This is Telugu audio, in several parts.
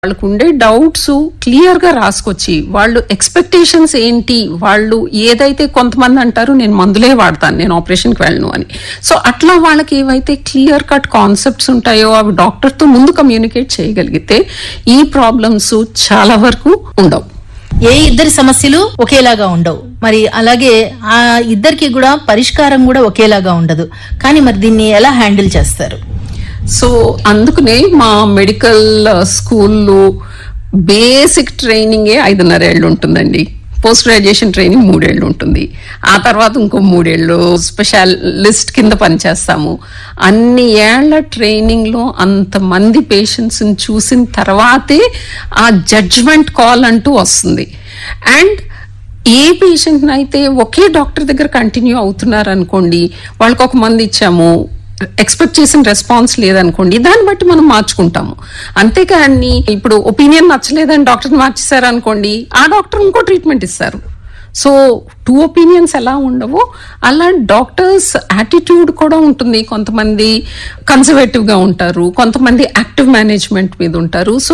వాళ్ళకు ఉండే డౌట్స్ క్లియర్ గా రాసుకొచ్చి వాళ్ళు ఎక్స్పెక్టేషన్స్ ఏంటి వాళ్ళు ఏదైతే కొంతమంది అంటారు నేను మందులే వాడతాను నేను ఆపరేషన్ కి వెళ్ళను అని సో అట్లా వాళ్ళకి ఏవైతే క్లియర్ కట్ కాన్సెప్ట్స్ ఉంటాయో అవి డాక్టర్ తో ముందు కమ్యూనికేట్ చేయగలిగితే ఈ ప్రాబ్లమ్స్ చాలా వరకు ఉండవు ఏ ఇద్దరి సమస్యలు ఒకేలాగా ఉండవు మరి అలాగే ఆ ఇద్దరికి కూడా పరిష్కారం కూడా ఒకేలాగా ఉండదు కానీ మరి దీన్ని ఎలా హ్యాండిల్ చేస్తారు సో అందుకనే మా మెడికల్ స్కూల్లో బేసిక్ ట్రైనింగే ఐదున్నర ఏళ్ళు ఉంటుందండి పోస్ట్ గ్రాడ్యుయేషన్ ట్రైనింగ్ మూడేళ్ళు ఉంటుంది ఆ తర్వాత ఇంకో మూడేళ్ళు స్పెషలిస్ట్ కింద పనిచేస్తాము అన్ని ఏళ్ల ట్రైనింగ్ లో అంతమంది పేషెంట్స్ చూసిన తర్వాతే ఆ జడ్జ్మెంట్ కాల్ అంటూ వస్తుంది అండ్ ఏ పేషెంట్ అయితే ఒకే డాక్టర్ దగ్గర కంటిన్యూ అవుతున్నారు అనుకోండి వాళ్ళకి ఒక మంది ఇచ్చాము ఎక్స్పెక్ట్ చేసిన రెస్పాన్స్ లేదనుకోండి దాన్ని బట్టి మనం మార్చుకుంటాము అంతేకాని ఇప్పుడు ఒపీనియన్ నచ్చలేదని డాక్టర్ మార్చేశారు అనుకోండి ఆ డాక్టర్ ఇంకో ట్రీట్మెంట్ ఇస్తారు సో టూ ఒపీనియన్స్ ఎలా ఉండవో అలా డాక్టర్స్ యాటిట్యూడ్ కూడా ఉంటుంది కొంతమంది కన్సర్వేటివ్ గా ఉంటారు కొంతమంది యాక్టివ్ మేనేజ్మెంట్ మీద ఉంటారు సో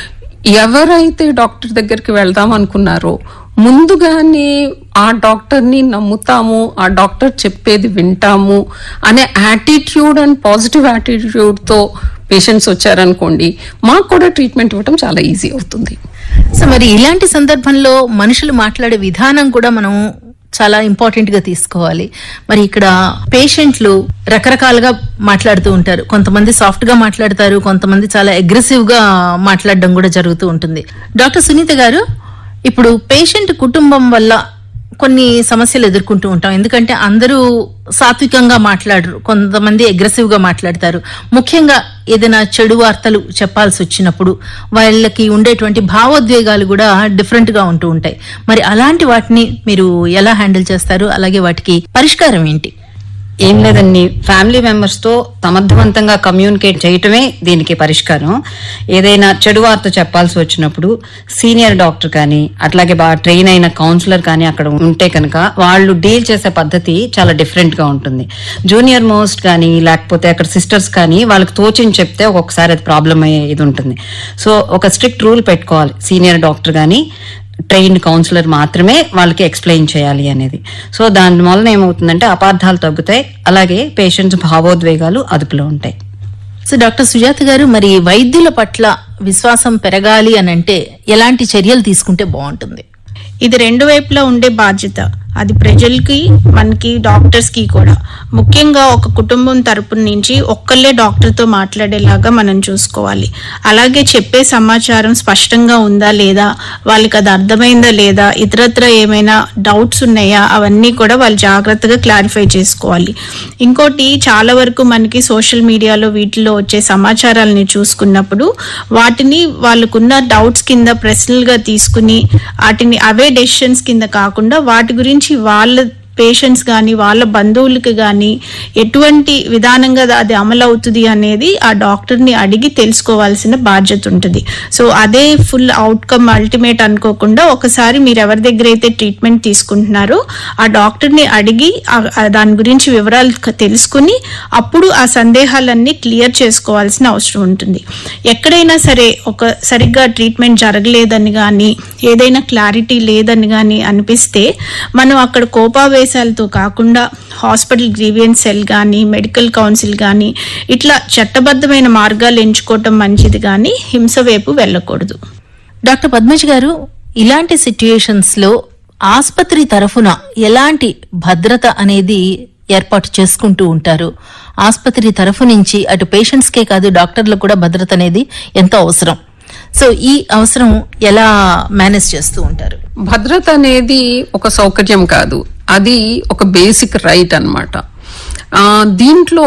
ఎవరైతే డాక్టర్ దగ్గరికి వెళ్దాం అనుకున్నారో ముందుగానే ఆ డాక్టర్ ని నమ్ముతాము ఆ డాక్టర్ చెప్పేది వింటాము అనే యాటిట్యూడ్ అండ్ పాజిటివ్ యాటిట్యూడ్ తో పేషెంట్స్ వచ్చారనుకోండి మాకు కూడా ట్రీట్మెంట్ ఇవ్వడం చాలా ఈజీ అవుతుంది సో మరి ఇలాంటి సందర్భంలో మనుషులు మాట్లాడే విధానం కూడా మనం చాలా ఇంపార్టెంట్ గా తీసుకోవాలి మరి ఇక్కడ పేషెంట్లు రకరకాలుగా మాట్లాడుతూ ఉంటారు కొంతమంది సాఫ్ట్ గా మాట్లాడతారు కొంతమంది చాలా అగ్రెసివ్ గా మాట్లాడడం కూడా జరుగుతూ ఉంటుంది డాక్టర్ సునీత గారు ఇప్పుడు పేషెంట్ కుటుంబం వల్ల కొన్ని సమస్యలు ఎదుర్కొంటూ ఉంటాం ఎందుకంటే అందరూ సాత్వికంగా మాట్లాడరు కొంతమంది అగ్రెసివ్ గా మాట్లాడతారు ముఖ్యంగా ఏదైనా చెడు వార్తలు చెప్పాల్సి వచ్చినప్పుడు వాళ్ళకి ఉండేటువంటి భావోద్వేగాలు కూడా డిఫరెంట్ గా ఉంటూ ఉంటాయి మరి అలాంటి వాటిని మీరు ఎలా హ్యాండిల్ చేస్తారు అలాగే వాటికి పరిష్కారం ఏంటి ఏం లేదండి ఫ్యామిలీ మెంబర్స్ తో సమర్థవంతంగా కమ్యూనికేట్ చేయటమే దీనికి పరిష్కారం ఏదైనా చెడు వార్త చెప్పాల్సి వచ్చినప్పుడు సీనియర్ డాక్టర్ కానీ అట్లాగే బాగా ట్రైన్ అయిన కౌన్సిలర్ కానీ అక్కడ ఉంటే కనుక వాళ్ళు డీల్ చేసే పద్ధతి చాలా డిఫరెంట్ గా ఉంటుంది జూనియర్ మోస్ట్ కానీ లేకపోతే అక్కడ సిస్టర్స్ కానీ వాళ్ళకి తోచింది చెప్తే ఒక్కొక్కసారి అది ప్రాబ్లం అయ్యే ఇది ఉంటుంది సో ఒక స్ట్రిక్ట్ రూల్ పెట్టుకోవాలి సీనియర్ డాక్టర్ కానీ ట్రైన్డ్ కౌన్సిలర్ మాత్రమే వాళ్ళకి ఎక్స్ప్లెయిన్ చేయాలి అనేది సో దాని వలన ఏమవుతుందంటే అపార్థాలు తగ్గుతాయి అలాగే పేషెంట్స్ భావోద్వేగాలు అదుపులో ఉంటాయి సో డాక్టర్ సుజాత గారు మరి వైద్యుల పట్ల విశ్వాసం పెరగాలి అని అంటే ఎలాంటి చర్యలు తీసుకుంటే బాగుంటుంది ఇది రెండు వైపులా ఉండే బాధ్యత అది ప్రజలకి మనకి డాక్టర్స్ కి కూడా ముఖ్యంగా ఒక కుటుంబం తరపు నుంచి ఒక్కళ్ళే డాక్టర్ తో మాట్లాడేలాగా మనం చూసుకోవాలి అలాగే చెప్పే సమాచారం స్పష్టంగా ఉందా లేదా వాళ్ళకి అది అర్థమైందా లేదా ఇతరత్ర ఏమైనా డౌట్స్ ఉన్నాయా అవన్నీ కూడా వాళ్ళు జాగ్రత్తగా క్లారిఫై చేసుకోవాలి ఇంకోటి చాలా వరకు మనకి సోషల్ మీడియాలో వీటిలో వచ్చే సమాచారాలని చూసుకున్నప్పుడు వాటిని వాళ్ళకున్న డౌట్స్ కింద ప్రశ్నలుగా తీసుకుని వాటిని అవే డెసిషన్స్ కింద కాకుండా వాటి గురించి వాళ్ళ పేషెంట్స్ కానీ వాళ్ళ బంధువులకి కానీ ఎటువంటి విధానంగా అది అమలు అవుతుంది అనేది ఆ డాక్టర్ని అడిగి తెలుసుకోవాల్సిన బాధ్యత ఉంటుంది సో అదే ఫుల్ అవుట్కమ్ అల్టిమేట్ అనుకోకుండా ఒకసారి మీరు ఎవరి దగ్గర అయితే ట్రీట్మెంట్ తీసుకుంటున్నారో ఆ డాక్టర్ని అడిగి ఆ- ఆ దాని గురించి వివరాలు క- తెలుసుకుని అప్పుడు ఆ సందేహాలన్నీ క్లియర్ చేసుకోవాల్సిన అవసరం ఉంటుంది ఎక్కడైనా సరే ఒక సరిగ్గా ట్రీట్మెంట్ జరగలేదని కానీ ఏదైనా క్లారిటీ లేదని కానీ అనిపిస్తే మనం అక్కడ కోపావేశాలతో కాకుండా హాస్పిటల్ గ్రీవియన్స్ సెల్ కానీ మెడికల్ కౌన్సిల్ కానీ ఇట్లా చట్టబద్ధమైన మార్గాలు ఎంచుకోవటం మంచిది కానీ హింస వైపు వెళ్ళకూడదు డాక్టర్ పద్మజ్ గారు ఇలాంటి సిట్యుయేషన్స్ లో ఆసుపత్రి తరఫున ఎలాంటి భద్రత అనేది ఏర్పాటు చేసుకుంటూ ఉంటారు ఆసుపత్రి తరఫు నుంచి అటు పేషెంట్స్ కే కాదు డాక్టర్లకు కూడా భద్రత అనేది ఎంతో అవసరం సో ఈ అవసరం ఎలా మేనేజ్ చేస్తూ ఉంటారు భద్రత అనేది ఒక సౌకర్యం కాదు అది ఒక బేసిక్ రైట్ అన్నమాట ఆ, దీంట్లో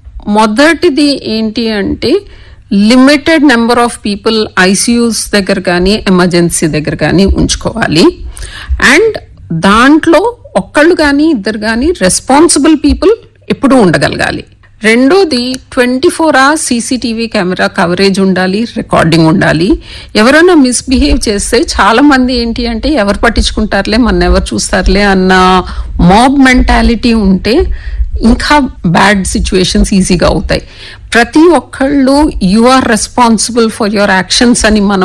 మొదటిది ఏంటి అంటే limited number of people ICUs దగ్గర కానీ ఎమర్జెన్సీ దగ్గర కానీ ఉంచుకోవాలి అండ్ దాంట్లో ఒక్కళ్ళు కానీ ఇద్దరు కానీ రెస్పాన్సిబుల్ పీపుల్ ఎప్పుడూ ఉండగలగాలి రెండోది twenty four hours CCTV camera coverage ఉండాలి రికార్డింగ్ ఉండాలి ఎవరైనా మిస్బిహేవ్ చేస్తే చాలా మంది ఏంటి అంటే ఎవరు పట్టించుకుంటారులే మన ఎవరు చూస్తారులే అన్న మాబ్ మెంటాలిటీ ఉంటే ఇంకా బ్యాడ్ సిచ్యువేషన్స్ ఈజీగా అవుతాయి ప్రతి ఒక్కళ్ళు you are responsible for your actions అని మనం